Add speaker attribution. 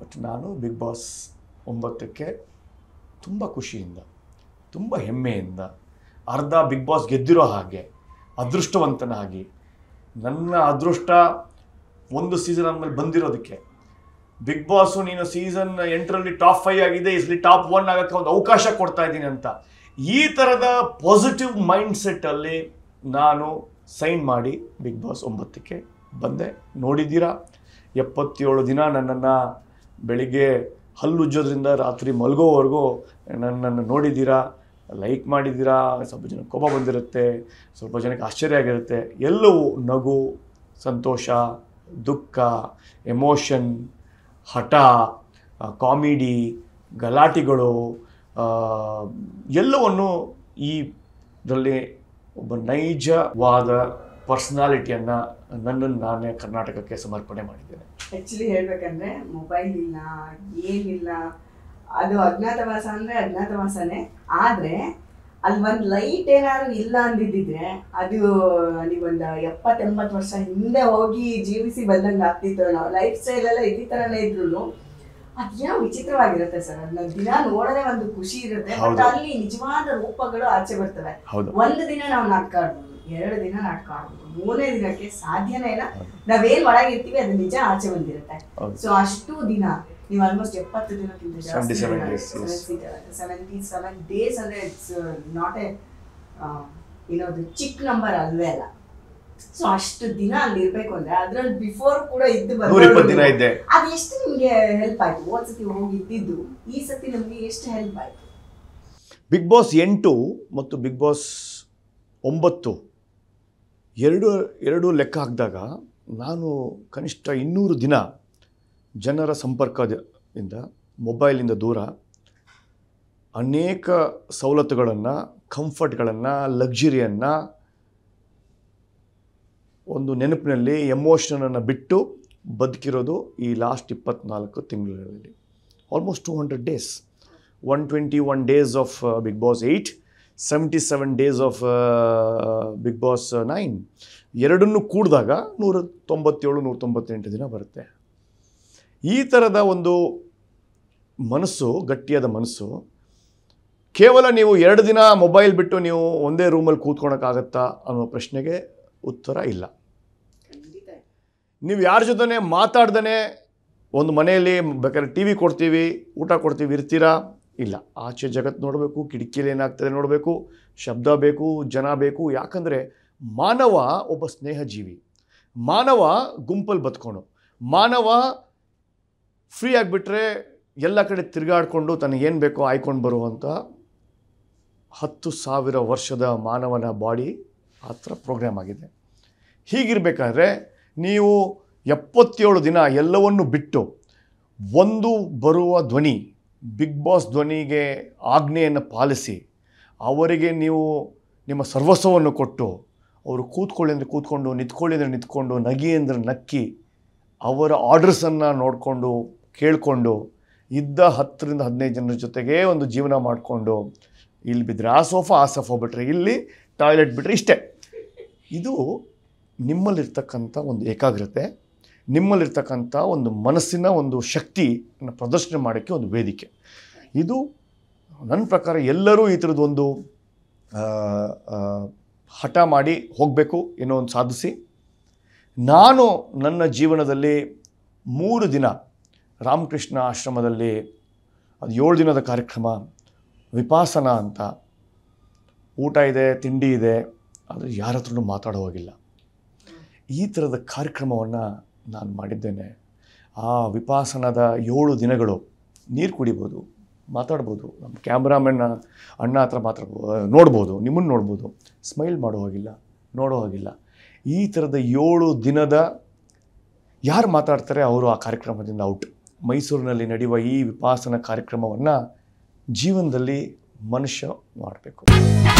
Speaker 1: But ನಾನು big boss ಒಂಬತ್ತಕ್ಕೆ ತುಂಬ ಖುಷಿಯಿಂದ ತುಂಬ ಹೆಮ್ಮೆಯಿಂದ ಅರ್ಧ ಬಿಗ್ ಬಾಸ್ ಗೆದ್ದಿರೋ ಹಾಗೆ ಅದೃಷ್ಟವಂತನಾಗಿ ನನ್ನ ಅದೃಷ್ಟ ಒಂದು ಸೀಸನ್ ಆದಮೇಲೆ ಬಂದಿರೋದಕ್ಕೆ ಬಿಗ್ ಬಾಸು ನೀನು ಸೀಸನ್ ಎಂಟರಲ್ಲಿ ಟಾಪ್ ಫೈವ್ ಆಗಿದೆ ಇಸ್ಲಿ ಟಾಪ್ ಒನ್ ಆಗೋಕ್ಕೆ ಒಂದು ಅವಕಾಶ ಕೊಡ್ತಾ ಇದ್ದೀನಿ ಅಂತ ಈ ಥರದ ಪಾಸಿಟಿವ್ ಮೈಂಡ್ ಸೆಟ್ಟಲ್ಲಿ ನಾನು ಸೈನ್ ಮಾಡಿ ಬಿಗ್ ಬಾಸ್ ಒಂಬತ್ತಕ್ಕೆ ಬಂದೆ ನೋಡಿದ್ದೀರಾ ಎಪ್ಪತ್ತೇಳು ದಿನ ನನ್ನನ್ನು ಬೆಳಿಗ್ಗೆ ಹಲ್ಲುಜ್ಜೋದ್ರಿಂದ ರಾತ್ರಿ ಮಲಗೋವರೆಗೂ ನನ್ನನ್ನು ನೋಡಿದ್ದೀರಾ ಲೈಕ್ ಮಾಡಿದ್ದೀರಾ ಸ್ವಲ್ಪ ಜನ ಕೋಪ ಬಂದಿರುತ್ತೆ ಸ್ವಲ್ಪ ಜನಕ್ಕೆ ಆಶ್ಚರ್ಯ ಆಗಿರುತ್ತೆ ಎಲ್ಲವೂ ನಗು ಸಂತೋಷ ದುಃಖ ಎಮೋಷನ್ ಹಠ ಕಾಮಿಡಿ ಗಲಾಟೆಗಳು ಆ, ಎಲ್ಲವನ್ನು ಈ ಇದರಲ್ಲಿ ಒಬ್ಬ ನೈಜವಾದ ಪರ್ಸನಾಲಿಟಿಯನ್ನು ನನ್ನನ್ನು ನಾನೇ ಕರ್ನಾಟಕಕ್ಕೆ ಸಮರ್ಪಣೆ ಮಾಡಿದ್ದೇನೆ
Speaker 2: ಆಕ್ಚುಲಿ ಹೇಳ್ಬೇಕಂದ್ರೆ ಮೊಬೈಲ್ ಇಲ್ಲ ಏನಿಲ್ಲ ಅದು ಅಜ್ಞಾತವಾಸ ಅಂದ್ರೆ ಅಜ್ಞಾತವಾಸನೇ ಆದ್ರೆ ಅಲ್ಲಿ ಒಂದ್ ಲೈಟ್ ಏನಾದ್ರು ಇಲ್ಲ ಅಂದಿದ್ದಿದ್ರೆ ಅದು ನೀವೊಂದು ಎಪ್ಪತ್ತೆಂಬತ್ತು ವರ್ಷ ಹಿಂದೆ ಹೋಗಿ ಜೀವಿಸಿ ಬಂದಂಗೆ ಆಗ್ತಿತ್ತು ನಾವು ಲೈಫ್ ಸ್ಟೈಲ್ ಎಲ್ಲ ಇದೇ ತರನೇ ಇದ್ರು ಅದೇನೋ ವಿಚಿತ್ರವಾಗಿರುತ್ತೆ ಸರ್ ಅದನ್ನ ದಿನ ನೋಡೋದೇ ಒಂದು ಖುಷಿ ಇರುತ್ತೆ ಬಟ್
Speaker 1: ಹೌದು.
Speaker 2: ಅಲ್ಲಿ ನಿಜವಾದ ರೂಪಗಳು ಆಚೆ ಬರ್ತವೆ
Speaker 1: ಹೌದು
Speaker 2: ಒಂದು ದಿನ ನಾವು ನಾಟಕ ಆಡ್ಬೋದು ಎರಡು ದಿನ ನಾಟಕ ಆಡ್ಬೋದು ಮೂರನೇ ದಿನಕ್ಕೆ ಸಾಧ್ಯನೇ ಇಲ್ಲ
Speaker 1: ಹೌದು.
Speaker 2: ನಾವೇನ್ ಒಳಗಿರ್ತೀವಿ ಅದು ನಿಜ ಆಚೆ ಬಂದಿರುತ್ತೆ
Speaker 1: ಹೌದು
Speaker 2: ಸೊ ಅಷ್ಟು ದಿನ ನೀವು ಆಲ್ಮೋಸ್ಟ್ ಎಪ್ಪತ್ತು ದಿನಕ್ಕಿಂತ
Speaker 1: 77 days, yes.
Speaker 2: Seventy seven days ಅಂದ್ರೆ ಇಟ್ಸ್ ನಾಟ್ ಎ ಏನೋದು ಚಿಕ್ಕ ನಂಬರ್ ಅಲ್ವೇ ಅಲ್ಲ ಸೊ ಅಷ್ಟು ದಿನ ಅಲ್ಲಿ ಇರ್ಬೇಕು ಅಂದ್ರೆ ಅದ್ರಲ್ಲಿ ಬಿಫೋರ್ ಕೂಡ ಇದ್ದು
Speaker 1: ನೂರ ಇಪ್ಪತ್ತು ದಿನ ಇದ್ದೆ
Speaker 2: ಅದು ಎಷ್ಟು ನಿಮ್ಗೆ ಹೆಲ್ಪ್ ಆಯ್ತು ಹೋದ್ ಸತಿ ಹೋಗಿ ಇದ್ದಿದ್ದು ಈ ಸತಿ ನಮ್ಗೆ ಎಷ್ಟು ಹೆಲ್ಪ್ ಆಯ್ತು
Speaker 1: ಬಿಗ್ ಬಾಸ್ ಎಂಟು ಮತ್ತು ಬಿಗ್ ಬಾಸ್ ಒಂಬತ್ತು ಎರಡು ಎರಡು ಲೆಕ್ಕ ಹಾಕಿದಾಗ ನಾನು ಕನಿಷ್ಠ ಇನ್ನೂರು ದಿನ ಜನರ ಸಂಪರ್ಕದಿಂದ ಮೊಬೈಲಿಂದ ದೂರ ಅನೇಕ ಸವಲತ್ತುಗಳನ್ನು ಕಂಫರ್ಟ್ಗಳನ್ನು ಲಕ್ಸುರಿಯನ್ನು ಒಂದು ನೆನಪಿನಲ್ಲಿ ಎಮೋಷನನ್ನು ಬಿಟ್ಟು ಬದುಕಿರೋದು ಈ ಲಾಸ್ಟ್ ಇಪ್ಪತ್ನಾಲ್ಕು ತಿಂಗಳಲ್ಲಿ almost two hundred days one twenty one days of big boss eight seventy seven days of big boss nine ಎರಡನ್ನೂ ಕೂಡಿದಾಗ ನೂರ ತೊಂಬತ್ತೇಳು ನೂರ ತೊಂಬತ್ತೆಂಟು ದಿನ ಬರುತ್ತೆ ಈ ಥರದ ಒಂದು ಮನಸ್ಸು ಗಟ್ಟಿಯಾದ ಮನಸ್ಸು ಕೇವಲ ನೀವು ಎರಡು ದಿನ ಮೊಬೈಲ್ ಬಿಟ್ಟು ನೀವು ಒಂದೇ ರೂಮಲ್ಲಿ ಕೂತ್ಕೊಳಕ್ಕಾಗತ್ತಾ ಅನ್ನೋ ಪ್ರಶ್ನೆಗೆ ಉತ್ತರ ಇಲ್ಲ
Speaker 2: ಖಂಡಿತ
Speaker 1: ನೀವು ಯಾರ ಜೊತೆ ಮಾತಾಡ್ದೇ ಒಂದು ಮನೆಯಲ್ಲಿ ಬೇಕಾದ್ರೆ ಟಿ ವಿ ಕೊಡ್ತೀವಿ ಊಟ ಕೊಡ್ತೀವಿ ಇರ್ತೀರಾ ಇಲ್ಲ ಆಚೆ ಜಗತ್ತು ನೋಡಬೇಕು ಕಿಟಕಿಯಲ್ಲಿ ಏನಾಗ್ತದೆ ನೋಡಬೇಕು ಶಬ್ದ ಬೇಕು ಜನ ಬೇಕು ಯಾಕಂದರೆ ಮಾನವ ಒಬ್ಬ ಸ್ನೇಹಜೀವಿ ಮಾನವ ಗುಂಪಲ್ಲಿ ಬದುಕೋಣ ಮಾನವ ಫ್ರೀ ಆಗಿಬಿಟ್ರೆ ಎಲ್ಲ ಕಡೆ ತಿರುಗಾಡಿಕೊಂಡು ತನಗೇನು ಬೇಕೋ ಆಯ್ಕೊಂಡು ಬರುವಂಥ ಹತ್ತು ಸಾವಿರ ವರ್ಷದ ಮಾನವನ ಬಾಡಿ ಆ ಥರ ಪ್ರೋಗ್ರಾಮ್ ಆಗಿದೆ ಹೀಗಿರಬೇಕಾದ್ರೆ ನೀವು ಎಪ್ಪತ್ತೇಳು ದಿನ ಎಲ್ಲವನ್ನು ಬಿಟ್ಟು ಒಂದು ಬರುವ ಧ್ವನಿ ಬಿಗ್ ಬಾಸ್ ಧ್ವನಿಗೆ ಆಜ್ಞೆಯನ್ನು ಪಾಲಿಸಿ ಅವರಿಗೆ ನೀವು ನಿಮ್ಮ ಸರ್ವಸ್ವವನ್ನು ಕೊಟ್ಟು ಅವರು ಕೂತ್ಕೊಳ್ಳಿ ಅಂದರೆ ಕೂತ್ಕೊಂಡು ನಿಂತ್ಕೊಳ್ಳಿ ಅಂದರೆ ನಿಂತ್ಕೊಂಡು ನಗಿ ಅಂದರೆ ನಕ್ಕಿ ಅವರ ಆರ್ಡರ್ಸನ್ನು ನೋಡಿಕೊಂಡು ಕೇಳಿಕೊಂಡು ಇದ್ದ ಹತ್ತರಿಂದ ಹದಿನೈದು ಜನರ ಜೊತೆಗೇ ಒಂದು ಜೀವನ ಮಾಡಿಕೊಂಡು ಇಲ್ಲಿ ಬಿದ್ದರೆ ಆ ಸೋಫಾ ಆ ಸೋಫಾ ಬಿಟ್ಟರೆ ಇಲ್ಲಿ ಟಾಯ್ಲೆಟ್ ಬಿಟ್ಟರೆ ಇಷ್ಟೇ ಇದು ನಿಮ್ಮಲ್ಲಿರ್ತಕ್ಕಂಥ ಒಂದು ಏಕಾಗ್ರತೆ ನಿಮ್ಮಲ್ಲಿರ್ತಕ್ಕಂಥ ಒಂದು ಮನಸ್ಸಿನ ಒಂದು ಶಕ್ತಿಯನ್ನು ಪ್ರದರ್ಶನ ಮಾಡೋಕ್ಕೆ ಒಂದು ವೇದಿಕೆ ಇದು ನನ್ನ ಪ್ರಕಾರ ಎಲ್ಲರೂ ಈ ಥರದ್ದು ಒಂದು ಆ, ಆ, ಹಠ ಮಾಡಿ ಹೋಗಬೇಕು ಏನೋ ಒಂದು ಸಾಧಿಸಿ ನಾನು ನನ್ನ ಜೀವನದಲ್ಲಿ ಮೂರು ದಿನ ರಾಮಕೃಷ್ಣ ಆಶ್ರಮದಲ್ಲಿ ಅದು ಏಳು ದಿನದ ಕಾರ್ಯಕ್ರಮ ವಿಪಾಸನ ಅಂತ ಊಟ ಇದೆ ತಿಂಡಿ ಇದೆ ಆದರೆ ಯಾರ ಹತ್ರನೂ ಮಾತಾಡೋ ಹೋಗಿಲ್ಲ ಈ ಥರದ ಕಾರ್ಯಕ್ರಮವನ್ನು ನಾನು ಮಾಡಿದ್ದೇನೆ ಆ ವಿಪಾಸನದ ಏಳು ದಿನಗಳು ನೀರು ಕುಡಿಬೋದು ಮಾತಾಡ್ಬೋದು ನಮ್ಮ ಕ್ಯಾಮ್ರಾಮನ್ ಅಣ್ಣ ಹತ್ರ ಮಾತಾಡ್ಬೋದು ನೋಡ್ಬೋದು ನಿಮ್ಮನ್ನು ನೋಡ್ಬೋದು ಸ್ಮೈಲ್ ಮಾಡೋ ಹೋಗಿಲ್ಲ ನೋಡೋ ಹೋಗಿಲ್ಲ ಈ ಥರದ ಏಳು ದಿನದ ಯಾರು ಮಾತಾಡ್ತಾರೆ ಅವರು ಆ ಕಾರ್ಯಕ್ರಮದಿಂದ ಔಟ್ ಮೈಸೂರಿನಲ್ಲಿ ನಡೆಯುವ ಈ ವಿಪಾಸನ ಕಾರ್ಯಕ್ರಮವನ್ನು ಜೀವನದಲ್ಲಿ ಮನುಷ್ಯ ಮಾಡಬೇಕು